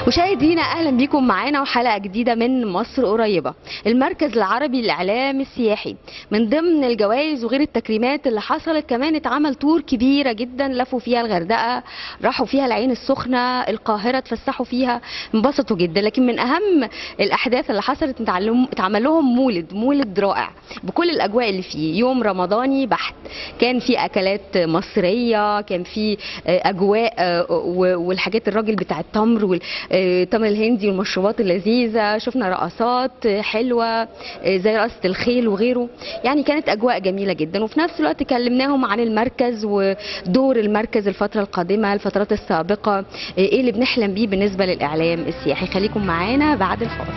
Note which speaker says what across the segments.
Speaker 1: مشاهدينا اهلا بيكم معانا وحلقه جديده من مصر قريبه المركز العربي للاعلام السياحي من ضمن الجوائز وغير التكريمات اللي حصلت كمان اتعمل تور كبيره جدا لفوا فيها الغردقه راحوا فيها العين السخنه القاهره اتفسحوا فيها انبسطوا جدا لكن من اهم الاحداث اللي حصلت اتعلم- اتعمل لهم مولد مولد رائع بكل الاجواء اللي فيه يوم رمضاني بحت كان في اكلات مصريه كان في آه، اجواء آه، و- والحاجات الراجل بتاع التمر والتمر الهندي والمشروبات اللذيذه شفنا رقصات آه، حلوه آه، زي رقصه الخيل وغيره يعني كانت اجواء جميله جدا وفي نفس الوقت كلمناهم عن المركز ودور المركز الفتره القادمه الفترات السابقه آه، ايه اللي بنحلم بيه بالنسبه للاعلام السياحي خليكم معانا بعد الفاصل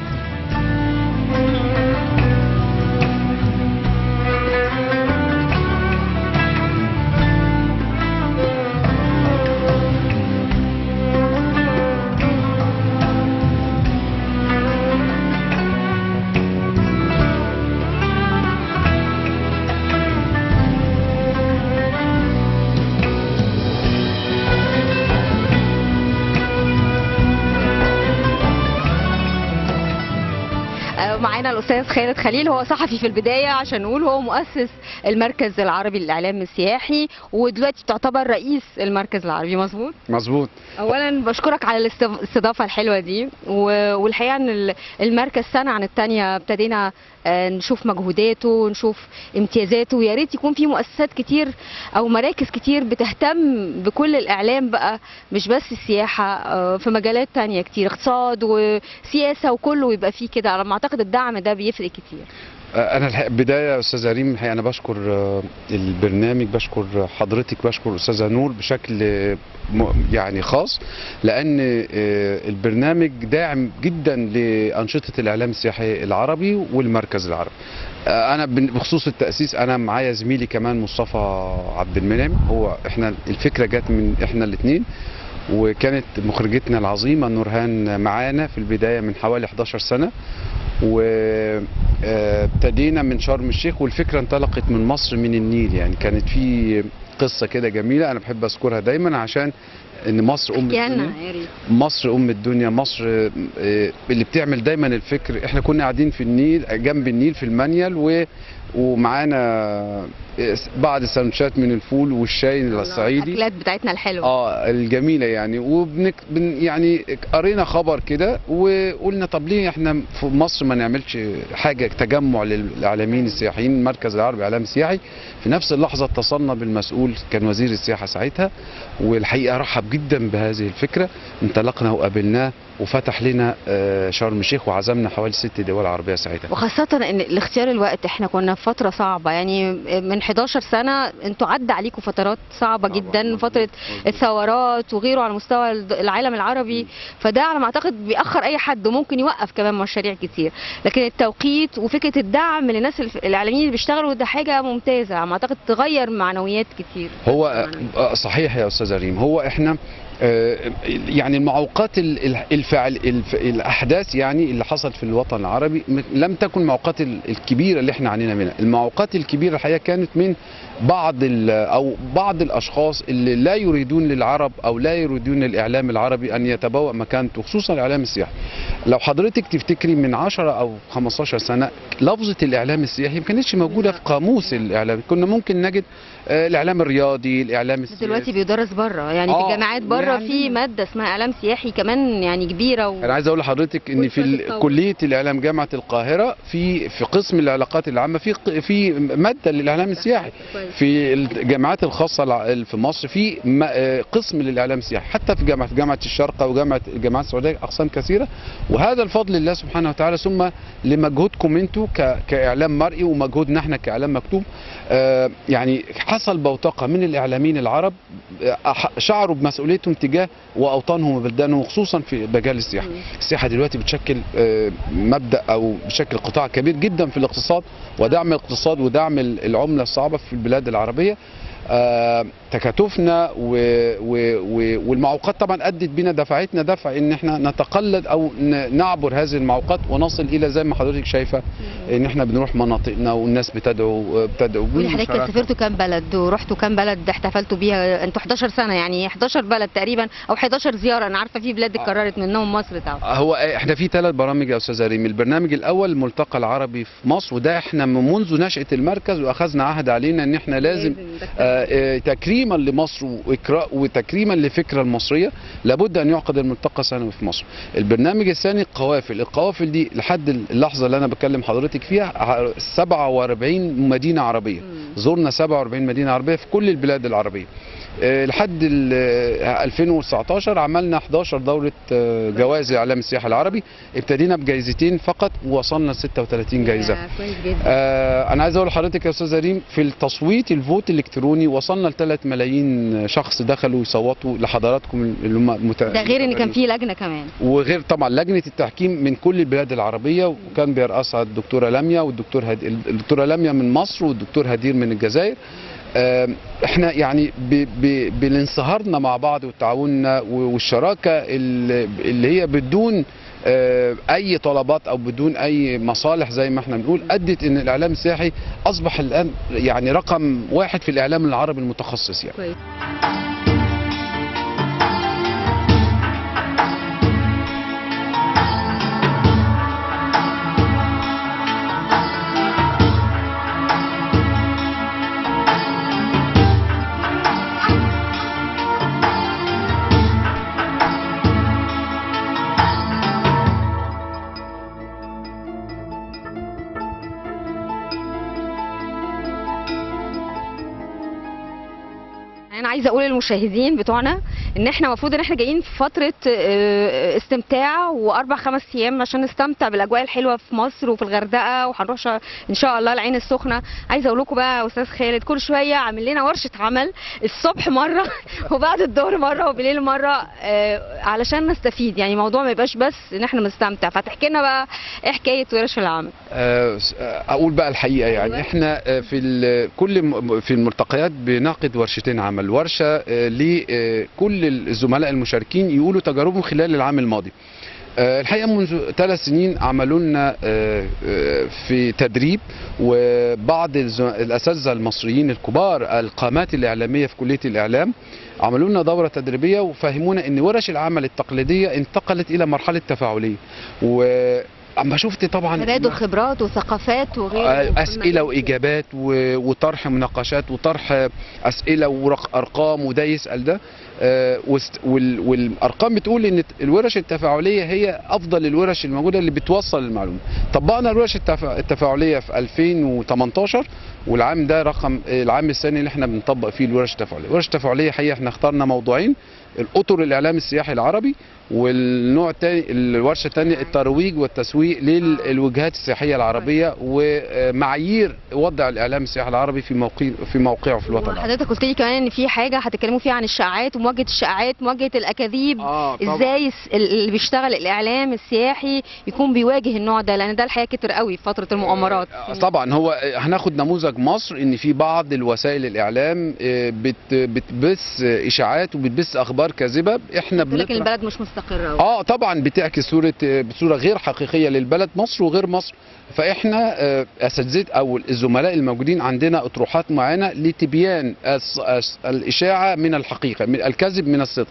Speaker 1: آه، معانا الاستاذ خالد خليل هو صحفي في البدايه عشان نقول هو مؤسس المركز العربي للاعلام السياحي ودلوقتي تعتبر رئيس المركز العربي مظبوط
Speaker 2: مظبوط
Speaker 1: اولا بشكرك على الاستف- الاستضافه الحلوه دي و- والحقيقه ان ال- المركز سنه عن التانيه ابتدينا آه، نشوف مجهوداته ونشوف امتيازاته ويا ريت يكون في مؤسسات كتير او مراكز كتير بتهتم بكل الاعلام بقى مش بس السياحه آه، في مجالات تانية كتير اقتصاد وسياسه وكله يبقى فيه كده على ما اعتقد الدعم ده بيفرق كتير
Speaker 2: آه، انا الحقيقة بدايه يا استاذ ريم الحقيقه انا بشكر آه، البرنامج بشكر حضرتك بشكر استاذه نور بشكل آه، م- يعني خاص لان آه، البرنامج داعم جدا لانشطه الاعلام السياحي العربي والمركز العربي آه، انا بن- بخصوص التاسيس انا معايا زميلي كمان مصطفى عبد المنعم هو احنا الفكره جت من احنا الاثنين وكانت مخرجتنا العظيمه نورهان معانا في البدايه من حوالي 11 سنه وابتدينا من شرم الشيخ والفكره انطلقت من مصر من النيل يعني كانت في قصه كده جميله انا بحب اذكرها دايما عشان ان مصر ام
Speaker 1: احكي
Speaker 2: الدنيا
Speaker 1: لنا يا ريت
Speaker 2: مصر ام الدنيا مصر آه، اللي بتعمل دايما الفكر احنا كنا قاعدين في النيل جنب النيل في المانيال و ومعانا آه، بعض السندوتشات من الفول والشاي الصعيدي
Speaker 1: الاكلات بتاعتنا الحلوه
Speaker 2: اه الجميله يعني وبنك بن يعني قرينا خبر كده وقلنا طب ليه احنا في مصر ما نعملش حاجه تجمع للاعلاميين السياحيين المركز العربي اعلام سياحي في نفس اللحظه اتصلنا بالمسؤول كان وزير السياحه ساعتها والحقيقه رحب جدا بهذه الفكره انطلقنا وقابلناه وفتح لنا آه، شرم الشيخ وعزمنا حوالي ست دول عربيه ساعتها
Speaker 1: وخاصة ان الاختيار الوقت احنا كنا في فترة صعبة يعني من 11 سنة انتوا عدى عليكم فترات صعبة
Speaker 2: طبعاً،
Speaker 1: جدا
Speaker 2: مظبوط،
Speaker 1: فترة
Speaker 2: مظبوط.
Speaker 1: الثورات وغيره على مستوى العالم العربي فده على ما اعتقد بيأخر اي حد وممكن يوقف كمان مشاريع كتير لكن التوقيت وفكرة الدعم للناس الف- الاعلاميين اللي بيشتغلوا ده حاجة ممتازة على ما اعتقد تغير معنويات كتير
Speaker 2: هو آه، صحيح يا استاذ ريم هو احنا آه، يعني المعوقات ال- ال- الفعل الف- الاحداث يعني اللي حصلت في الوطن العربي م- لم تكن المعوقات ال- الكبيره اللي احنا عانينا منها المعوقات الكبيره الحقيقه كانت من بعض ال- او بعض الاشخاص اللي لا يريدون للعرب او لا يريدون للاعلام العربي ان يتبوأ مكانته خصوصا الاعلام السياحي لو حضرتك تفتكري من 10 او 15 سنه لفظه الاعلام السياحي ما كانتش موجوده في قاموس الاعلام كنا ممكن نجد آه، الاعلام الرياضي الاعلام
Speaker 1: بس
Speaker 2: السياسي
Speaker 1: دلوقتي بيدرس بره يعني في
Speaker 2: آه،
Speaker 1: الجامعات بره
Speaker 2: يعني
Speaker 1: في مادة اسمها اعلام سياحي كمان يعني كبيرة و...
Speaker 2: انا عايز اقول لحضرتك ان في
Speaker 1: والفرق
Speaker 2: ال- كليه الاعلام جامعه القاهره في في قسم العلاقات العامه في ق- في ماده للاعلام السياحي
Speaker 1: كويس.
Speaker 2: في الجامعات الخاصه الع- في مصر في م- آه، قسم للاعلام السياحي حتى في جامعه جامعه الشارقه وجامعه الجامعات السعوديه اقسام كثيره وهذا الفضل لله سبحانه وتعالى ثم لمجهودكم انتم ك- كاعلام مرئي ومجهودنا احنا كاعلام مكتوب آه، يعني حصل بوتقه من الاعلاميين العرب آه، أح- شعروا بمسؤوليتهم تجاه واوطانهم وبلدانهم وخصوصا في مجال السياحه السياحه دلوقتي بتشكل آه، مبدا او بشكل قطاع كبير جدا في الاقتصاد ودعم الاقتصاد ودعم ال- العمله الصعبه في البلاد العربيه آه، تكاتفنا و و و والمعوقات طبعا ادت بينا دفعتنا دفع ان احنا نتقلد او ن- نعبر هذه المعوقات ونصل الى زي ما حضرتك شايفه ان احنا بنروح مناطقنا والناس بتدعو بتدعو
Speaker 1: قولي حضرتك
Speaker 2: بالمشاركة.
Speaker 1: سافرتوا كام بلد ورحتوا كام بلد احتفلتوا بيها انتوا 11 سنه يعني 11 بلد تقريبا او 11 زياره انا عارفه في بلاد اتكررت منهم مصر طبعا
Speaker 2: هو احنا في ثلاث برامج يا استاذ ريم البرنامج الاول الملتقى العربي في مصر وده احنا من منذ نشاه المركز واخذنا عهد علينا ان احنا لازم آه، آه، تكريما لمصر واكراء وتكريما للفكره المصريه لابد ان يعقد الملتقى سنوي في مصر. البرنامج الثاني القوافل، القوافل دي لحد اللحظه اللي انا بكلم حضرتك فيها ع- 47 مدينه عربيه. زرنا 47 مدينه عربيه في كل البلاد العربيه. آه، لحد ال- آه، 2019 عملنا 11 دوره آه، جوائز اعلام السياحه العربي ابتدينا بجائزتين فقط ووصلنا ل 36 جائزه.
Speaker 1: كويس جدا
Speaker 2: آه انا عايز اقول لحضرتك يا استاذ ريم في التصويت الفوت الالكتروني وصلنا ل 3 ملايين شخص دخلوا يصوتوا لحضراتكم اللي هم مت...
Speaker 1: ده غير ان كان في لجنه كمان
Speaker 2: وغير طبعا لجنه التحكيم من كل البلاد العربيه وكان بيرأسها الدكتوره لميا والدكتور هد... الدكتوره لميا من مصر والدكتور هدير من الجزائر آه، احنا يعني ب... ب... بالانصهارنا مع بعض وتعاوننا و- والشراكه اللي اللي هي بدون آه، اي طلبات او بدون اي مصالح زي ما احنا بنقول ادت ان الاعلام السياحي اصبح الان يعني رقم واحد في الاعلام العربي المتخصص يعني
Speaker 1: كويس انا عايزه اقول للمشاهدين بتوعنا ان احنا المفروض ان احنا جايين في فتره آه، استمتاع واربع خمس ايام عشان نستمتع بالاجواء الحلوه في مصر وفي الغردقه وهنروح شا- ان شاء الله العين السخنه عايزه اقول لكم بقى يا استاذ خالد كل شويه عامل لنا ورشه عمل الصبح مره وبعد الظهر مره وبالليل مره آه، علشان نستفيد يعني الموضوع ما يبقاش بس ان احنا بنستمتع فتحكي لنا بقى ايه حكايه ورش العمل
Speaker 2: آه، س- آه، اقول بقى الحقيقه يعني
Speaker 1: أيوة.
Speaker 2: احنا آه، في ال- كل م- في الملتقيات بنعقد ورشتين عمل ورشه آه، لكل الزملاء المشاركين يقولوا تجاربهم خلال العام الماضي آه، الحقيقه منذ ثلاث سنين عملوا لنا آه، آه، في تدريب وبعض الز- الاساتذه المصريين الكبار القامات الاعلاميه في كليه الاعلام عملوا لنا دوره تدريبيه وفهمونا ان ورش العمل التقليديه انتقلت الى مرحله تفاعليه واما شفت طبعا
Speaker 1: تبادل خبرات وثقافات وغيره
Speaker 2: آه، اسئله واجابات و- وطرح مناقشات وطرح اسئله وارقام وده يسال ده آه، واست- وال- والارقام بتقول ان الورش التفاعليه هي افضل الورش الموجوده اللي بتوصل المعلومه طبقنا الورش التفا- التفاعليه في 2018 والعام ده رقم العام الثاني اللي احنا بنطبق فيه الورش التفاعليه الورش التفاعليه حقيقه احنا اخترنا موضوعين الاطر الاعلام السياحي العربي والنوع الثاني الورشه الثانيه الترويج والتسويق للوجهات السياحيه العربيه ومعايير وضع الاعلام السياحي العربي في موقع في موقعه في الوطن العربي
Speaker 1: حضرتك قلت لي كمان ان في حاجه هتتكلموا فيها عن الشائعات ومواجهه الشائعات مواجهه الاكاذيب
Speaker 2: اه طبعا
Speaker 1: ازاي الس- اللي بيشتغل الاعلام السياحي يكون بيواجه النوع ده لان ده الحقيقه كتر قوي في فتره المؤامرات
Speaker 2: آه، طبعا هو آه، هناخد نموذج مصر ان في بعض الوسائل الاعلام آه، بت بتبث آه، اشاعات وبتبث اخبار كاذبه احنا
Speaker 1: قلت لك ان
Speaker 2: بنطرح
Speaker 1: البلد مش مستقره أوي.
Speaker 2: اه طبعا بتعكس صوره آه، بصوره غير حقيقيه للبلد مصر وغير مصر فاحنا آه، اساتذه او الزملاء الموجودين عندنا اطروحات معينه لتبيان الص- الص- الاشاعه من الحقيقه من الكذب من الصدق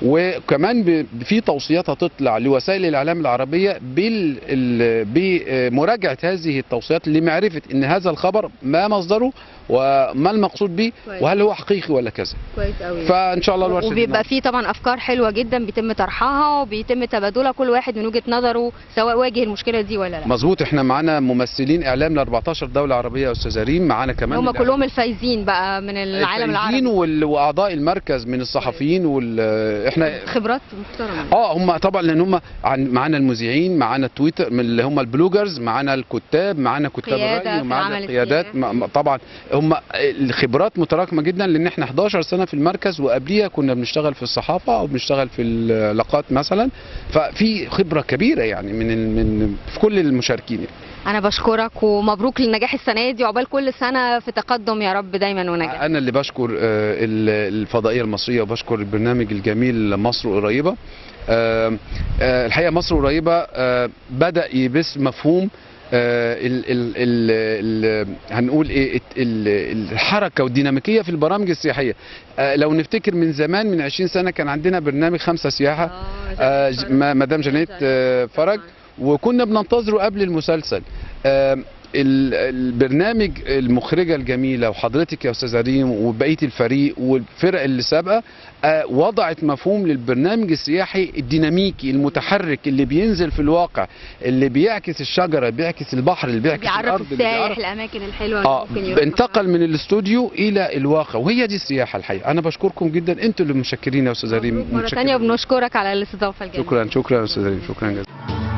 Speaker 2: وكمان ب- في توصيات هتطلع لوسائل الاعلام العربيه بال ال- بمراجعه هذه التوصيات لمعرفه ان هذا الخبر ما مصدره وما المقصود به
Speaker 1: كويس.
Speaker 2: وهل هو حقيقي ولا كذب
Speaker 1: كويس قوي
Speaker 2: فان شاء الله الورشه دي
Speaker 1: وبيبقى في طبعا افكار حلوه جدا بيتم طرحها وبيتم تبادلها كل واحد من وجهه نظره سواء واجه المشكله دي ولا لا
Speaker 2: مظبوط احنا معانا ممثلين اعلام ل 14 دوله عربيه يا استاذ ريم معانا كمان
Speaker 1: هم
Speaker 2: الإعلام-
Speaker 1: كلهم الفايزين بقى من العالم
Speaker 2: الفايزين
Speaker 1: العربي
Speaker 2: وال... واعضاء المركز من الصحفيين وال احنا
Speaker 1: خبرات محترمه
Speaker 2: اه هم طبعا لان هم عن... معانا المذيعين معانا التويتر من اللي هم البلوجرز معانا الكتاب معانا كتاب
Speaker 1: قيادة
Speaker 2: الرأي
Speaker 1: في
Speaker 2: ومعانا
Speaker 1: العمل
Speaker 2: القيادات
Speaker 1: السياحي.
Speaker 2: م... م- طبعا هم الخبرات متراكمه جدا لان احنا 11 سنه في المركز وقبليها كنا بنشتغل في الصحافه او بنشتغل في العلاقات مثلا ففي خبره كبيره يعني من ال... من في كل المشاركين
Speaker 1: انا بشكرك ومبروك للنجاح السنه دي وعقبال كل سنه في تقدم يا رب دايما ونجاح
Speaker 2: انا اللي بشكر آه، ال- الفضائيه المصريه وبشكر البرنامج الجميل مصر قريبه آه، آه، الحقيقه مصر قريبه آه، بدا يبث مفهوم آه، ال ال ال ال هنقول ايه الت- ال- الحركه والديناميكيه في البرامج السياحيه آه، لو نفتكر من زمان من 20 سنه كان عندنا برنامج خمسه سياحه آه، ج- ما- مدام جانيت آه، فرج وكنا بننتظره قبل المسلسل آم، ال- البرنامج المخرجه الجميله وحضرتك يا استاذه ريم وبقيه الفريق والفرق اللي سابقه آه، وضعت مفهوم للبرنامج السياحي الديناميكي المتحرك اللي بينزل في الواقع اللي بيعكس الشجره بيعكس البحر اللي بيعكس
Speaker 1: بيعرف
Speaker 2: الارض اللي
Speaker 1: السايح
Speaker 2: بيعرف
Speaker 1: الاماكن الحلوه اللي
Speaker 2: اه
Speaker 1: ممكن يروحها.
Speaker 2: انتقل من الاستوديو الى الواقع وهي دي السياحه الحقيقه انا بشكركم جدا انتوا اللي متشكرين يا استاذه ريم
Speaker 1: مبروك مره
Speaker 2: متشكرين.
Speaker 1: ثانيه وبنشكرك على الاستضافه الجميله
Speaker 2: شكرا شكرا يا استاذه ريم شكرا جزيلا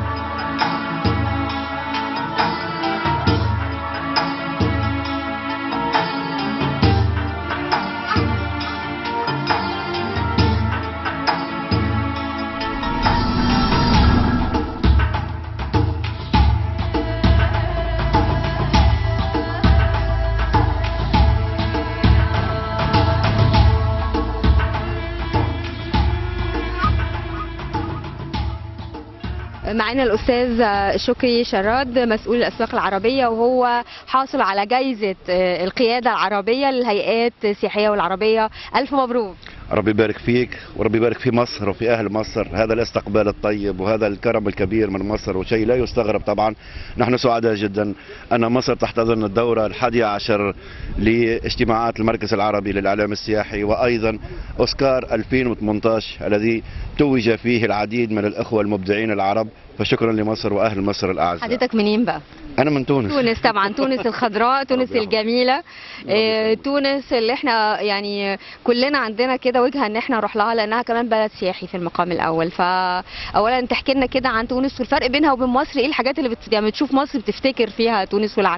Speaker 1: معانا الاستاذ شكري شراد مسؤول الاسواق العربيه وهو حاصل على جائزه القياده العربيه للهيئات السياحيه والعربيه الف مبروك
Speaker 3: ربي يبارك فيك وربي يبارك في مصر وفي اهل مصر هذا الاستقبال الطيب وهذا الكرم الكبير من مصر وشيء لا يستغرب طبعا نحن سعداء جدا ان مصر تحتضن الدوره الحادية عشر لاجتماعات المركز العربي للاعلام السياحي وايضا اوسكار 2018 الذي توج فيه العديد من الاخوه المبدعين العرب فشكرا لمصر واهل مصر الاعزاء
Speaker 1: حضرتك منين بقى
Speaker 3: انا من تونس
Speaker 1: تونس طبعا تونس الخضراء تونس
Speaker 3: ربي يحفظك.
Speaker 1: الجميله آه،
Speaker 3: يخليك.
Speaker 1: تونس اللي احنا يعني كلنا عندنا كده وجهه ان احنا نروح لها لانها كمان بلد سياحي في المقام الاول فاولا تحكي لنا كده عن تونس والفرق بينها وبين مصر ايه الحاجات اللي بت... يعني بتشوف مصر بتفتكر فيها تونس والعكس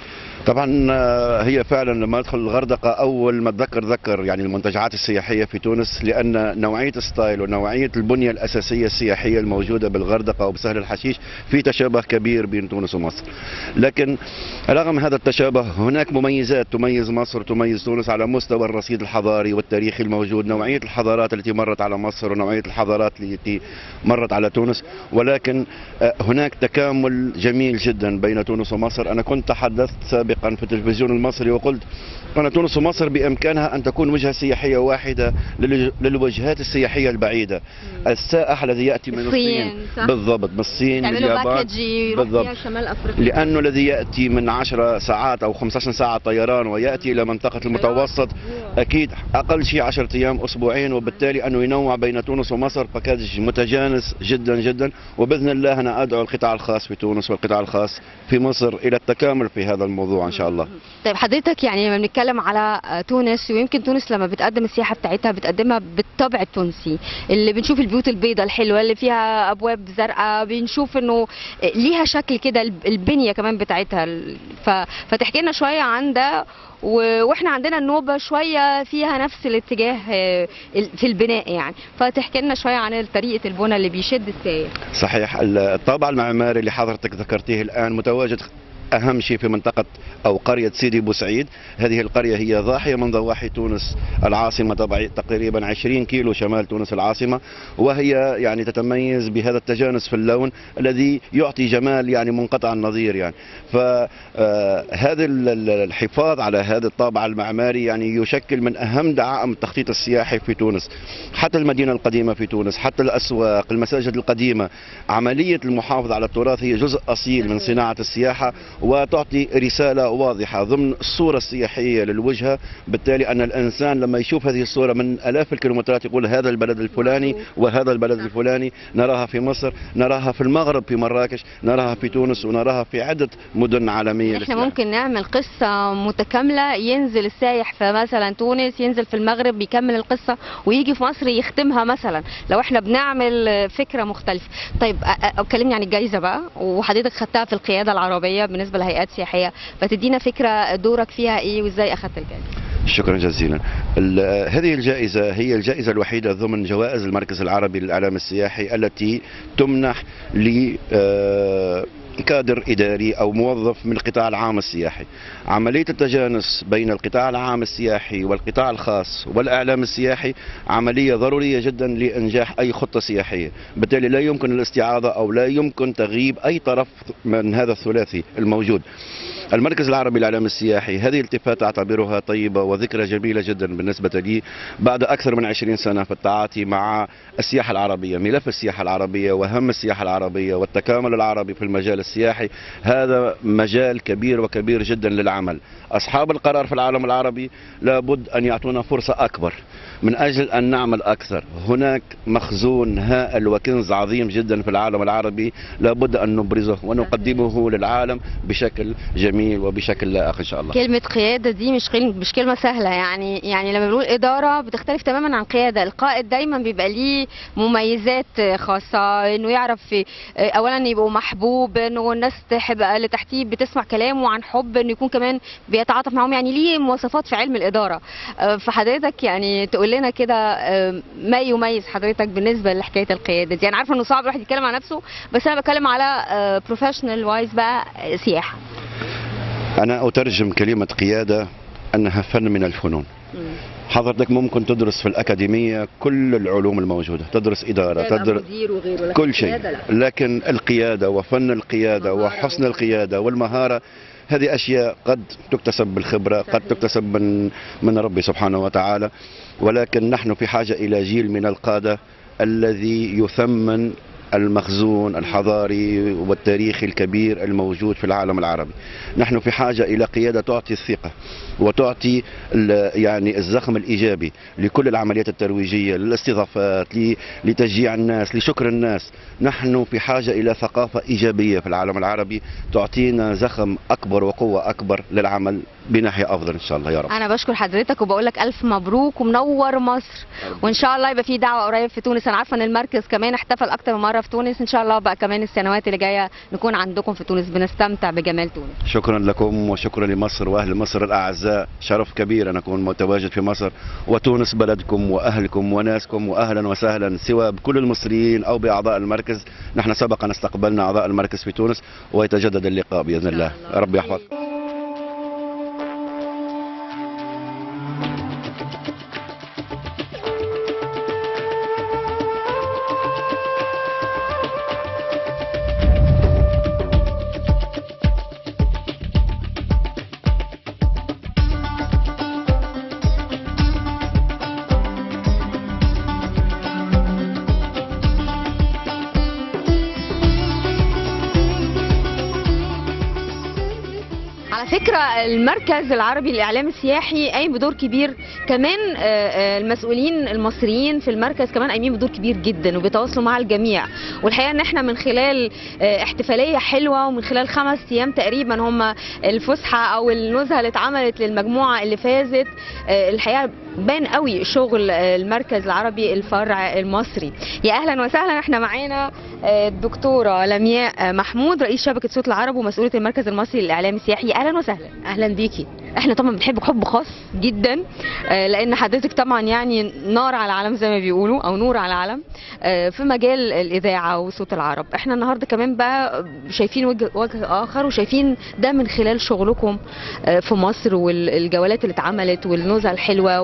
Speaker 3: طبعا آه، هي فعلا لما ادخل الغردقه اول ما اتذكر ذكر يعني المنتجعات السياحيه في تونس لان نوعيه الستايل ونوعيه البنيه الاساسيه السياحيه الموجوده بالغردقه وبسهل الحشيش في تشابه كبير بين تونس ومصر. لكن رغم هذا التشابه هناك مميزات تميز مصر تميز تونس على مستوى الرصيد الحضاري والتاريخي الموجود، نوعيه الحضارات التي مرت على مصر ونوعيه الحضارات التي مرت على تونس ولكن آه، هناك تكامل جميل جدا بين تونس ومصر، انا كنت تحدثت سابقا في التلفزيون المصري وقلت أن تونس ومصر بامكانها ان تكون وجهه سياحيه واحده للج- للوجهات السياحيه البعيده. السائح الذي ياتي من
Speaker 1: الصين،
Speaker 3: الصين
Speaker 1: صح؟
Speaker 3: بالضبط من الصين من
Speaker 1: يعملوا
Speaker 3: اليابان
Speaker 1: باكج يروح
Speaker 3: بالضبط.
Speaker 1: فيها شمال افريقيا
Speaker 3: لأنه الذي يأتي من 10 ساعات أو 15 ساعة طيران ويأتي إلى منطقة المتوسط أكيد أقل شيء 10 أيام أسبوعين وبالتالي أنه ينوع بين تونس ومصر باكاج متجانس جدا جدا وبإذن الله أنا أدعو القطاع الخاص في تونس والقطاع الخاص في مصر إلى التكامل في هذا الموضوع إن شاء الله
Speaker 1: طيب حضرتك يعني لما بنتكلم على آه، تونس ويمكن تونس لما بتقدم السياحه بتاعتها بتقدمها بالطبع التونسي اللي بنشوف البيوت البيضاء الحلوه اللي فيها ابواب زرقاء بنشوف انه آه، ليها شكل كده الب- البنيه كمان بتاعتها ال- ف... فتحكي لنا شويه عن ده و... واحنا عندنا النوبه شويه فيها نفس الاتجاه آه، ال- في البناء يعني فتحكي لنا شويه عن طريقه البنى اللي بيشد السائح
Speaker 3: صحيح الطابع المعماري اللي حضرتك ذكرتيه الآن متواجد أهم شيء في منطقة أو قرية سيدي بوسعيد هذه القرية هي ضاحية من ضواحي تونس العاصمة طبعا تقريبا 20 كيلو شمال تونس العاصمة وهي يعني تتميز بهذا التجانس في اللون الذي يعطي جمال يعني منقطع النظير يعني فهذا الحفاظ على هذا الطابع المعماري يعني يشكل من أهم دعائم التخطيط السياحي في تونس حتى المدينة القديمة في تونس حتى الأسواق المساجد القديمة عملية المحافظة على التراث هي جزء أصيل من صناعة السياحة وتعطي رسالة واضحة ضمن الصورة السياحية للوجهة بالتالي أن الإنسان لما يشوف هذه الصورة من ألاف الكيلومترات يقول هذا البلد الفلاني وهذا البلد الفلاني نراها في مصر نراها في المغرب في مراكش نراها في تونس ونراها في عدة مدن عالمية
Speaker 1: احنا
Speaker 3: للسياحة.
Speaker 1: ممكن نعمل قصة متكاملة ينزل السايح في مثلا تونس ينزل في المغرب بيكمل القصة ويجي في مصر يختمها مثلا لو احنا بنعمل فكرة مختلفة طيب أ- أ- كلمني عن الجائزة بقى وحضرتك خدتها في القيادة العربية بالنسبة لهيئات سياحية فتدينا فكرة دورك فيها ايه وازاي اخدت الجائزة
Speaker 3: شكرا جزيلا ال- هذه الجائزة هي الجائزة الوحيدة ضمن جوائز المركز العربي للإعلام السياحي التي تمنح ل آه، كادر إداري أو موظف من القطاع العام السياحي عملية التجانس بين القطاع العام السياحي والقطاع الخاص والإعلام السياحي عملية ضرورية جدا لإنجاح أي خطة سياحية بالتالي لا يمكن الاستعاضة أو لا يمكن تغييب أي طرف من هذا الثلاثي الموجود المركز العربي للإعلام السياحي هذه التفاتة أعتبرها طيبة وذكرى جميلة جدا بالنسبة لي بعد أكثر من 20 سنة في التعاطي مع السياحة العربية ملف السياحة العربية وهم السياحة العربية والتكامل العربي في المجال السياحي هذا مجال كبير وكبير جدا للعمل أصحاب القرار في العالم العربي لابد أن يعطونا فرصة أكبر من أجل أن نعمل أكثر هناك مخزون هائل وكنز عظيم جدا في العالم العربي لابد أن نبرزه ونقدمه للعالم بشكل جميل وبشكل لائق إن شاء الله
Speaker 1: كلمة قيادة دي مش كلمة مش كلمة سهلة يعني يعني لما بنقول إدارة بتختلف تماما عن قيادة، القائد دايما بيبقى ليه مميزات خاصة إنه يعرف أولا يبقوا محبوب إنه الناس تحب اللي تحتيه بتسمع كلامه عن حب إنه يكون كمان بيتعاطف معاهم يعني ليه مواصفات في علم الإدارة. فحضرتك يعني تقول لنا كده ما يميز حضرتك بالنسبة لحكاية القيادة دي، أنا عارفة إنه صعب الواحد يتكلم عن نفسه بس أنا بتكلم على بروفيشنال وايز بقى سياحة.
Speaker 3: أنا أترجم كلمة قيادة أنها فن من الفنون حضرتك ممكن تدرس في الأكاديمية كل العلوم الموجودة تدرس إدارة تدرس كل شيء لكن القيادة وفن القيادة وحسن القيادة والمهارة هذه أشياء قد تكتسب بالخبرة قد تكتسب من من ربي سبحانه وتعالى ولكن نحن في حاجة إلى جيل من القادة الذي يثمن المخزون الحضاري والتاريخي الكبير الموجود في العالم العربي نحن في حاجة إلى قيادة تعطي الثقة وتعطي يعني الزخم الإيجابي لكل العمليات الترويجية للاستضافات لتشجيع الناس لشكر الناس نحن في حاجة إلى ثقافة إيجابية في العالم العربي تعطينا زخم أكبر وقوة أكبر للعمل بناحية أفضل إن شاء الله يا رب
Speaker 1: أنا بشكر حضرتك وبقول لك ألف مبروك ومنور مصر وإن شاء الله يبقى في دعوة قريب في تونس أنا عارفة إن المركز كمان احتفل أكتر من مرة في تونس إن شاء الله بقى كمان السنوات اللي جاية نكون عندكم في تونس بنستمتع بجمال تونس
Speaker 3: شكرا لكم وشكرا لمصر وأهل مصر الأعزاء شرف كبير أن أكون متواجد في مصر وتونس بلدكم وأهلكم وناسكم وأهلا وسهلا سواء بكل المصريين أو بأعضاء المركز نحن سبق أن استقبلنا أعضاء المركز في تونس ويتجدد اللقاء بإذن الله ربي يحفظكم
Speaker 1: فكرة المركز العربي للإعلام السياحي قايم بدور كبير كمان المسؤولين المصريين في المركز كمان قايمين بدور كبير جدا وبيتواصلوا مع الجميع والحقيقة ان احنا من خلال احتفالية حلوة ومن خلال خمس ايام تقريبا هم الفسحة او النزهة اللي اتعملت للمجموعة اللي فازت الحقيقة بان قوي شغل المركز العربي الفرع المصري يا اهلا وسهلا احنا معانا الدكتورة لمياء محمود رئيس شبكة صوت العرب ومسؤولة المركز المصري للإعلام السياحي اهلا وسهلا
Speaker 4: اهلا بيكي
Speaker 1: احنا طبعا بنحبك حب خاص جدا لان حضرتك طبعا يعني نار على العالم زي ما بيقولوا او نور على العالم في مجال الاذاعه وصوت العرب احنا النهارده كمان بقى شايفين وجه, وجه اخر وشايفين ده من خلال شغلكم في مصر والجولات اللي اتعملت والنزهه الحلوه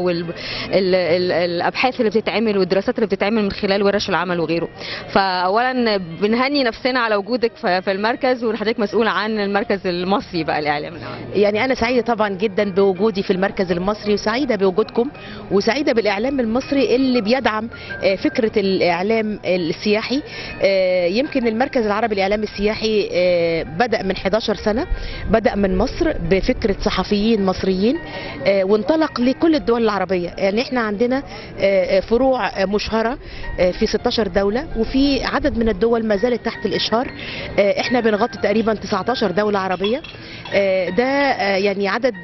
Speaker 1: والابحاث اللي بتتعمل والدراسات اللي بتتعمل من خلال ورش العمل وغيره فاولا بنهني نفسنا على وجودك في المركز وحضرتك مسؤول عن المركز المصري بقى الاعلام
Speaker 4: يعني انا سعيده طبعا جدا بوجودي في المركز المصري وسعيده بوجودكم وسعيده بالاعلام المصري اللي بيدعم فكره الاعلام السياحي يمكن المركز العربي للاعلام السياحي بدا من 11 سنه بدا من مصر بفكره صحفيين مصريين وانطلق لكل الدول العربيه يعني احنا عندنا فروع مشهره في 16 دوله وفي عدد من الدول ما زالت تحت الاشهار احنا بنغطي تقريبا 19 دوله عربيه ده يعني عدد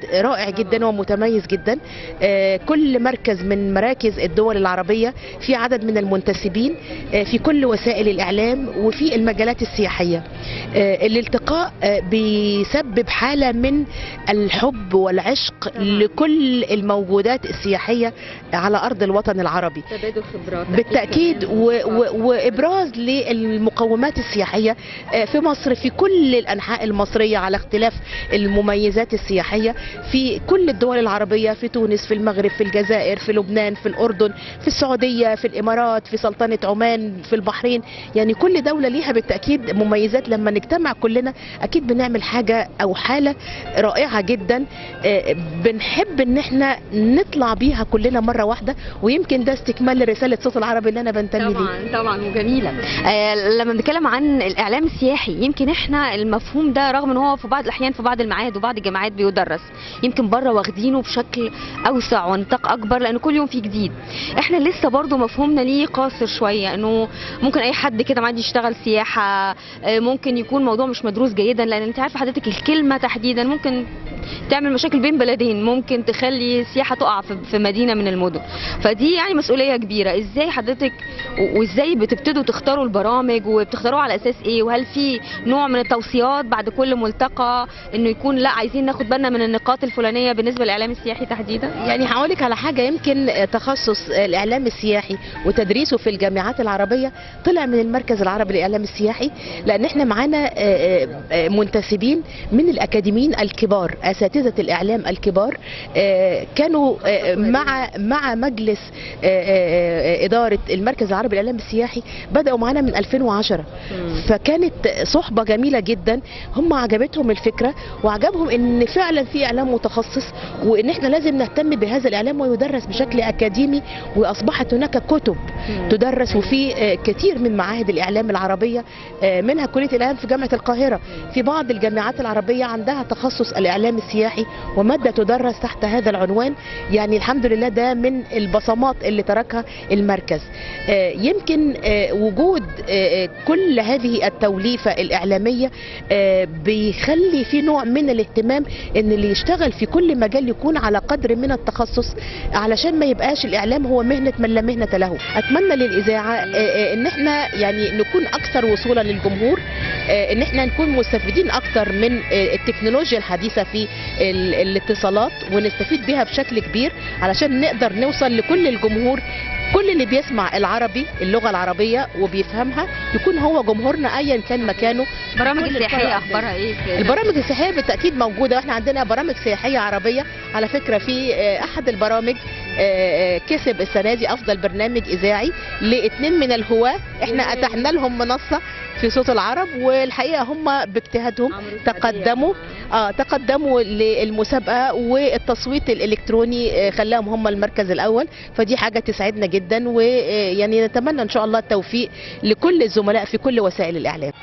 Speaker 4: رائع جدا ومتميز جدا آه، كل مركز من مراكز الدول العربية في عدد من المنتسبين آه، في كل وسائل الإعلام وفي المجالات السياحية آه، الالتقاء آه، بيسبب حالة من الحب والعشق لكل الموجودات السياحية على أرض الوطن العربي
Speaker 1: تبادل خبرات
Speaker 4: بالتأكيد و و وإبراز للمقومات السياحية آه، في مصر في كل الأنحاء المصرية على اختلاف المميزات السياحية في كل الدول العربية في تونس في المغرب في الجزائر في لبنان في الأردن في السعودية في الإمارات في سلطنة عمان في البحرين يعني كل دولة ليها بالتأكيد مميزات لما نجتمع كلنا أكيد بنعمل حاجة أو حالة رائعة جدا آه، بنحب إن احنا نطلع بيها كلنا مرة واحدة ويمكن ده استكمال لرسالة صوت العربي اللي أنا بنتمي ليه
Speaker 1: طبعا طبعا وجميله آه لما بنتكلم عن الاعلام السياحي يمكن احنا المفهوم ده رغم ان هو في بعض الاحيان في بعض المعاهد وبعض الجامعات بيدرس يمكن بره واخدينه بشكل اوسع ونطاق اكبر لان كل يوم في جديد احنا لسه برضو مفهومنا ليه قاصر شويه انه ممكن اي حد كده معدي يشتغل سياحه آه ممكن يكون موضوع مش مدروس جيدا لان انت عارفه حضرتك الكلمه تحديدا ممكن تعمل مشاكل بين بلدين ممكن تخلي السياحه تقع في في مدينه من المدن فدي يعني مسؤوليه كبيره ازاي حضرتك و- وازاي بتبتدوا تختاروا البرامج وبتختاروها على اساس ايه وهل في نوع من التوصيات بعد كل ملتقى انه يكون لا عايزين ناخد بالنا من النقاط الفلانيه بالنسبه للاعلام السياحي تحديدا
Speaker 4: يعني هقولك على حاجة يمكن تخصص الإعلام السياحي وتدريسه في الجامعات العربية طلع من المركز العربي للإعلام السياحي لأن احنا معانا آه، آه، منتسبين من الأكاديميين الكبار أساتذة الإعلام الكبار آه، كانوا آه، مع مع مجلس آه، آه، آه، إدارة المركز العربي للإعلام السياحي بدأوا معانا من 2010 فكانت صحبة جميلة جدا هم عجبتهم الفكرة وعجبهم ان فعلا في اعلام متخصص وان احنا لازم نهتم بهذا الاعلام ويدرس بشكل اكاديمي واصبحت هناك كتب تدرس وفي آه، كثير من معاهد الاعلام العربيه آه، منها كليه الاعلام في جامعه القاهره في بعض الجامعات العربيه عندها تخصص الاعلام السياحي وماده تدرس تحت هذا العنوان يعني الحمد لله ده من البصمات اللي تركها المركز آه، يمكن آه، وجود آه، آه، كل هذه التوليفه الاعلاميه آه، بيخلي في نوع من الاهتمام ان اللي يشتغل في كل مجال يكون على قدر من التخصص علشان ما يبقاش الاعلام هو مهنه من لا مهنه له اتمنى للاذاعه آه، آه، ان احنا يعني نكون اكثر وصولا للجمهور آه، ان احنا نكون مستفيدين اكتر من آه، التكنولوجيا الحديثه في ال- الاتصالات ونستفيد بها بشكل كبير علشان نقدر نوصل لكل الجمهور كل اللي بيسمع العربي اللغه العربيه وبيفهمها يكون هو جمهورنا ايا كان مكانه
Speaker 1: برامج
Speaker 4: كل
Speaker 1: السياحيه
Speaker 4: الفرق
Speaker 1: اخبارها ايه في-
Speaker 4: البرامج السياحيه بالتاكيد موجوده واحنا عندنا برامج سياحيه عربيه على فكره في آه، احد البرامج آه، آه، كسب السنه دي افضل برنامج اذاعي لاثنين من الهواه احنا
Speaker 1: ياه.
Speaker 4: اتحنا لهم منصه في صوت العرب والحقيقه هم باجتهادهم
Speaker 1: عمرو سعدية.
Speaker 4: تقدموا اه تقدموا للمسابقه والتصويت الالكتروني آه، خلاهم هم المركز الاول فدي حاجه تسعدنا جدا ويعني نتمنى ان شاء الله التوفيق لكل الزملاء في كل وسائل الاعلام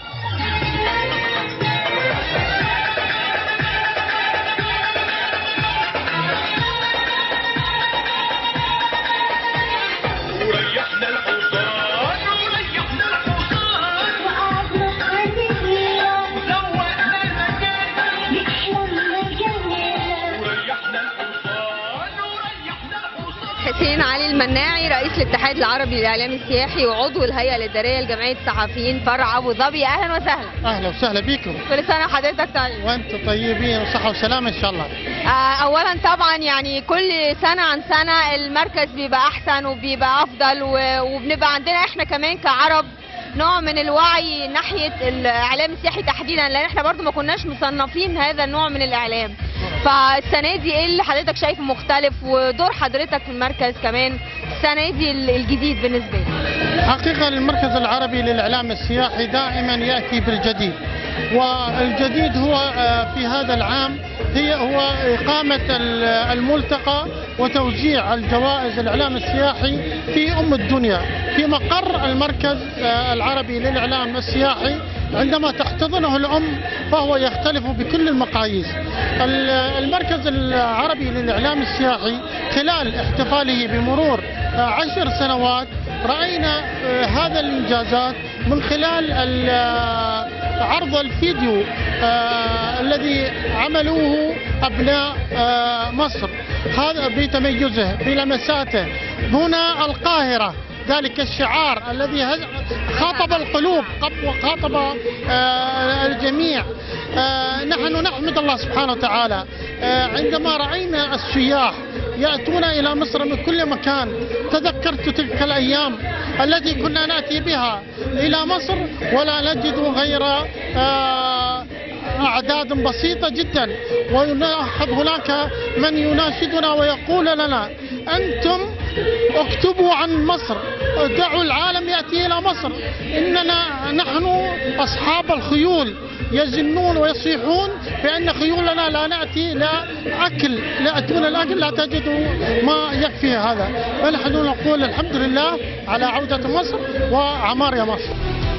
Speaker 5: وريحنا الحصان وريحنا الحصان
Speaker 6: وقعدنا خلينا
Speaker 5: وزوقنا المكان
Speaker 6: نحلم جميلة
Speaker 5: وريحنا الحصان وريحنا الحصان
Speaker 1: حسين علي المناعي رئيس الاتحاد العربي للاعلام السياحي وعضو الهيئه الاداريه لجمعيه الصحفيين فرع ابو ظبي اهلا وسهلا
Speaker 7: اهلا وسهلا بكم
Speaker 1: كل سنه وحضرتك طيب
Speaker 7: وانتم طيبين وصحه وسلامه ان شاء الله
Speaker 1: آه، اولا طبعا يعني كل سنه عن سنه المركز بيبقى احسن وبيبقى افضل و- وبنبقى عندنا احنا كمان كعرب نوع من الوعي ناحيه الاعلام السياحي تحديدا لان احنا برضو ما كناش مصنفين هذا النوع من الاعلام فالسنه دي ايه اللي حضرتك شايفه مختلف ودور حضرتك في المركز كمان السنه دي ال- الجديد بالنسبه لي
Speaker 7: حقيقه المركز العربي للاعلام السياحي دائما ياتي بالجديد والجديد هو آه، في هذا العام هي هو إقامة ال- الملتقى وتوزيع الجوائز الإعلام السياحي في أم الدنيا في مقر المركز آه، العربي للإعلام السياحي عندما تحتضنه الأم فهو يختلف بكل المقاييس ال- المركز العربي للإعلام السياحي خلال احتفاله بمرور آه، عشر سنوات رأينا آه، هذا الإنجازات من خلال ال- آه، عرض الفيديو آه، الذي عملوه أبناء آه، مصر هذا بتميزه بلمساته هنا القاهرة ذلك الشعار الذي هز- خاطب القلوب قب- وخاطب آه، الجميع آه، نحن نحمد الله سبحانه وتعالى آه، عندما رأينا السياح يأتون إلى مصر من كل مكان تذكرت تلك الأيام التي كنا نأتي بها إلى مصر ولا نجد غير آه، أعداد بسيطة جدا ويلاحظ هناك من يناشدنا ويقول لنا أنتم اكتبوا عن مصر دعوا العالم يأتي إلى مصر إننا نحن أصحاب الخيول يزنون ويصيحون بأن خيولنا لا نأتي لا أكل لا دون الأكل لا تجدوا ما يكفي هذا فنحن نقول الحمد لله على عودة مصر وعمار يا مصر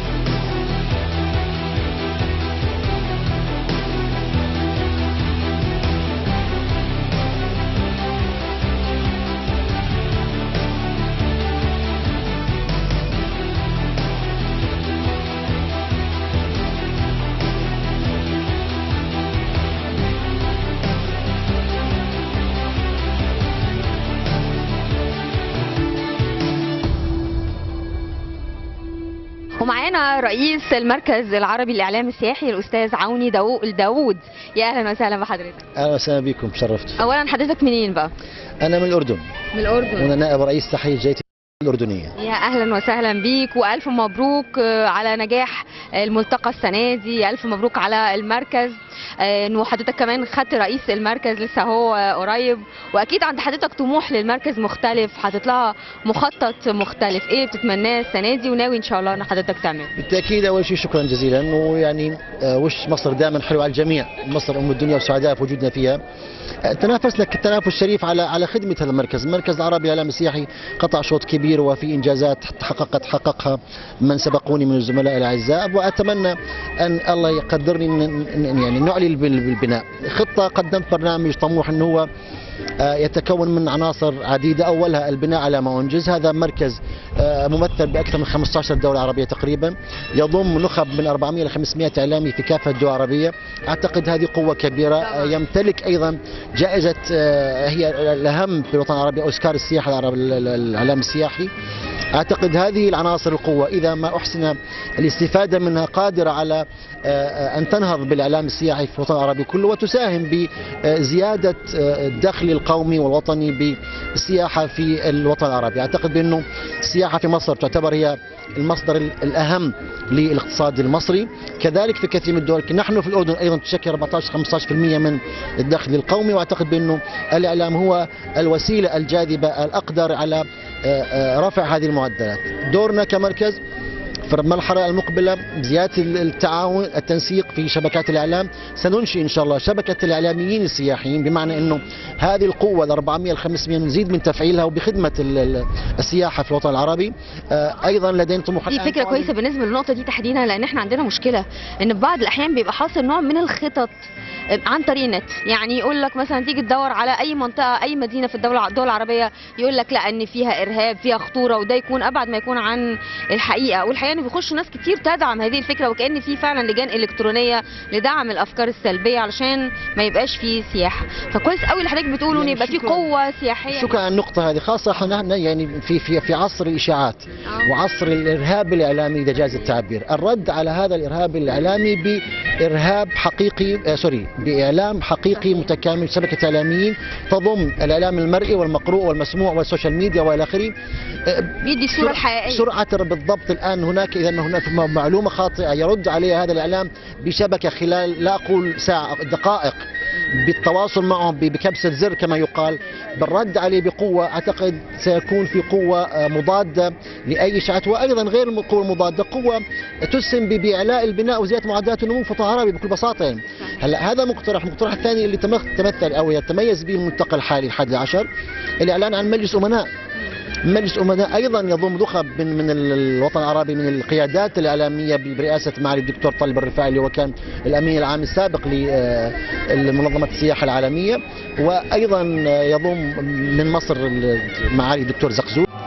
Speaker 1: ومعانا رئيس المركز العربي للاعلام السياحي الاستاذ عوني داو- داوود يا اهلا وسهلا بحضرتك
Speaker 8: اهلا وسهلا بكم شرفت
Speaker 1: اولا حضرتك منين بقى
Speaker 8: انا من الاردن
Speaker 1: من الاردن
Speaker 8: وانا نائب رئيس تحرير جيش الاردنيه
Speaker 1: يا اهلا وسهلا بيك والف مبروك آه، على نجاح الملتقى السنه دي الف مبروك على المركز آه، انه حضرتك كمان خدت رئيس المركز لسه هو آه، قريب واكيد عند حضرتك طموح للمركز مختلف حاطط لها مخطط مختلف ايه بتتمناه السنه دي وناوي ان شاء الله ان حضرتك تعمل
Speaker 8: بالتاكيد اول شيء شكرا جزيلا ويعني آه، وش مصر دائما حلو على الجميع مصر ام الدنيا وسعداء في وجودنا فيها آه، تنافسنا التنافس شريف على على خدمه هذا المركز، المركز العربي للاعلام السياحي قطع شوط كبير وفي انجازات تحققت حققها من سبقوني من الزملاء الاعزاء واتمنى ان الله يقدرني ان إن- يعني نعلي بال- بالبناء، خطه قدمت برنامج طموح انه هو آه، يتكون من عناصر عديدة أولها البناء على ما أنجز هذا مركز آه، ممثل بأكثر من 15 دولة عربية تقريبا يضم نخب من 400 ل 500 إعلامي في كافة الدول العربية أعتقد هذه قوة كبيرة آه، يمتلك أيضا جائزة آه، هي الأهم في الوطن العربي أوسكار السياحة العربي الإعلام السياحي أعتقد هذه العناصر القوة إذا ما أحسن الاستفادة منها قادرة على آه، آه، أن تنهض بالإعلام السياحي في الوطن العربي كله وتساهم بزيادة آه، الدخل القومي والوطني بالسياحة في الوطن العربي أعتقد بأنه السياحة في مصر تعتبر هي المصدر ال- الأهم للاقتصاد المصري كذلك في كثير من الدول نحن في الأردن أيضا تشكل 14-15% من الدخل القومي وأعتقد بأنه الإعلام هو الوسيلة الجاذبة الأقدر على آه، آه، رفع هذه المعدلات دورنا كمركز في المرحلة المقبلة زيادة التعاون التنسيق في شبكات الإعلام سننشئ إن شاء الله شبكة الإعلاميين السياحيين بمعنى أنه هذه القوة ال 400 ال 500 نزيد من تفعيلها وبخدمة ال- ال- السياحة في الوطن العربي آه، أيضا لدينا طموح
Speaker 1: دي
Speaker 8: الآن
Speaker 1: فكره
Speaker 8: تعاون-
Speaker 1: كويسه بالنسبه للنقطه دي تحديدا لان احنا عندنا مشكله ان في بعض الاحيان بيبقى حاصل نوع من الخطط عن طريق النت يعني يقول لك مثلا تيجي تدور على اي منطقه اي مدينه في الدوله الدول العربيه يقول لك لا ان فيها ارهاب فيها خطوره وده يكون ابعد ما يكون عن الحقيقه والحقيقه ان بيخش ناس كتير تدعم هذه الفكره وكان في فعلا لجان الكترونيه لدعم الافكار السلبيه علشان ما يبقاش في سياحه فكويس قوي اللي حضرتك بتقوله ان
Speaker 8: يعني
Speaker 1: يبقى في
Speaker 8: شكراً.
Speaker 1: قوه سياحيه
Speaker 8: شكرا على النقطة هذه خاصة احنا نحن يعني في في في عصر الإشاعات
Speaker 1: آه.
Speaker 8: وعصر الإرهاب الإعلامي إذا جاز التعبير، الرد على هذا الإرهاب الإعلامي بإرهاب حقيقي آه سوري بإعلام حقيقي متكامل شبكة إعلاميين تضم الإعلام المرئي والمقروء والمسموع والسوشيال ميديا وإلى آخره. آه،
Speaker 1: بيدي الصوره
Speaker 8: سرعة-
Speaker 1: الحقيقيه
Speaker 8: سرعة بالضبط الآن هناك إذا هناك معلومة خاطئة يرد عليها هذا الإعلام بشبكة خلال لا أقول ساعة دقائق بالتواصل معهم ب- بكبسة زر كما يقال بالرد عليه بقوة أعتقد سيكون في قوة آه، مضادة لأي إشاعات وأيضا غير القوة المضادة قوة تسهم ب- بإعلاء البناء وزيادة معدلات النمو في الوطن العربي بكل بساطة يعني. هلا هذا مقترح المقترح الثاني اللي تمث- تمثل أو يتميز به الملتقى الحالي الحادي عشر الإعلان عن مجلس أمناء مجلس أمناء أيضا يضم نخب من من الوطن العربي من القيادات الإعلامية برئاسة معالي الدكتور طالب الرفاعي اللي هو كان الأمين العام السابق لمنظمة السياحة العالمية وأيضا يضم من مصر معالي الدكتور زقزوق